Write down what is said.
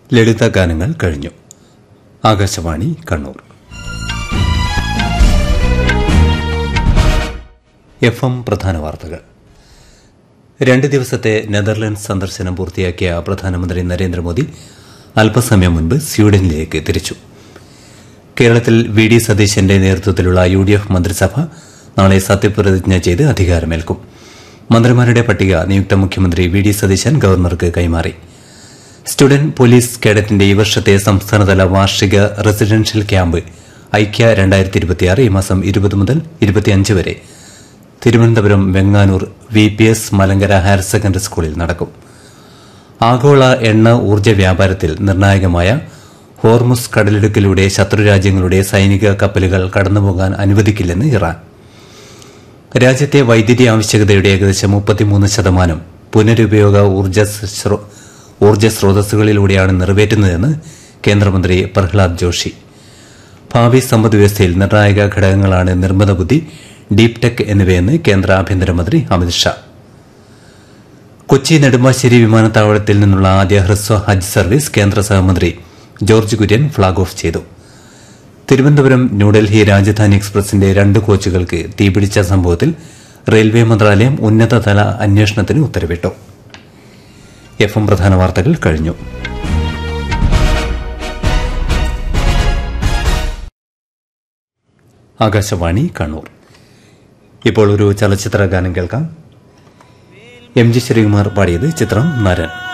ലളിത ഗാനങ്ങൾ കഴിഞ്ഞു Akashvani Kannur F M പ്രധാന വാർത്തകൾ രണ്ട് ദിവസത്തെ നെതർലൻഡ്സ് സന്ദർശനം പൂർത്തിയാക്കിയ പ്രധാനമന്ത്രി നരേന്ദ്രമോദി അല്പസമയം മുൻപ് സ്വീഡനിലേക്ക് തിരിച്ചു കേരളത്തിൽ വി ഡി സതീശന്റെ നേതൃത്വത്തിലുള്ള യു ഡി എഫ് മന്ത്രിസഭ നാളെ സത്യപ്രതിജ്ഞ ചെയ്ത് അധികാരമേൽക്കും മന്ത്രിമാരുടെ പട്ടിക നിയുക്ത മുഖ്യമന്ത്രി വി ഡി സതീശൻ ഗവർണർക്ക് കൈമാറി സ്റ്റുഡന്റ് പോലീസ് കേഡറ്റിന്റെ ഈ വർഷത്തെ സംസ്ഥാനതല വാർഷിക റെസിഡൻഷ്യൽ ക്യാമ്പ് ഐക്യ രണ്ടായിരത്തി ഇരുപത്തിയാറ് ഈ മാസം ഇരുപത് മുതൽ ഇരുപത്തിയഞ്ച് വരെ Thiruvananthapuram Venganoor V P S Malankara higher secondary സ്കൂളിൽ നടക്കും ആഗോള എണ്ണ ഊർജ്ജ വ്യാപാരത്തിൽ നിർണായകമായ ഹോർമുസ് കടലിടുക്കിലൂടെ ശത്രുരാജ്യങ്ങളുടെ സൈനിക കപ്പലുകൾ കടന്നുപോകാൻ അനുവദിക്കില്ലെന്ന് ഇറാൻ രാജ്യത്തെ വൈദ്യുതി ആവശ്യകതയുടെ ഏകദേശം മുപ്പത്തിമൂന്ന് ശതമാനം പുനരുപയോഗ ഊർജ്ജ സ്രോ- ഊർജ്ജ സ്രോതസ്സുകളിലൂടെയാണ് നിറവേറ്റുന്നതെന്ന് കേന്ദ്രമന്ത്രി പ്രഹ്ലാദ് ജോഷി ഭാവി സമ്പദ്വ്യവസ്ഥയിൽ നിർണായക ഘടകങ്ങളാണ് നിർമ്മിത ബുദ്ധി ഡീപ് ടെക് എന്നിവയെന്ന് കേന്ദ്ര ആഭ്യന്തരമന്ത്രി അമിത്ഷാ കൊച്ചി നെടുമ്പാശ്ശേരി വിമാനത്താവളത്തിൽ നിന്നുള്ള ആദ്യ ഹ്രസ്വ ഹജ്ജ് സർവീസ് കേന്ദ്ര സഹമന്ത്രി ജോർജ് കുര്യൻ ഫ്ളാഗ് ഓഫ് ചെയ്തു തിരുവനന്തപുരം ന്യൂഡൽഹി രാജധാനി എക്സ്പ്രസിന്റെ രണ്ട് കോച്ചുകൾക്ക് തീപിടിച്ച സംഭവത്തിൽ റെയിൽവേ മന്ത്രാലയം ഉന്നതതല അന്വേഷണത്തിന് ഉത്തരവിട്ടു എഫ് എം പ്രധാന വാർത്തകൾ കഴിഞ്ഞു ആകാശവാണി കണ്ണൂർ ഇപ്പോൾ ഒരു ചലച്ചിത്ര ഗാനം കേൾക്കാം എം ജി ശ്രീകുമാർ പാടിയത് ചിത്രം നരൻ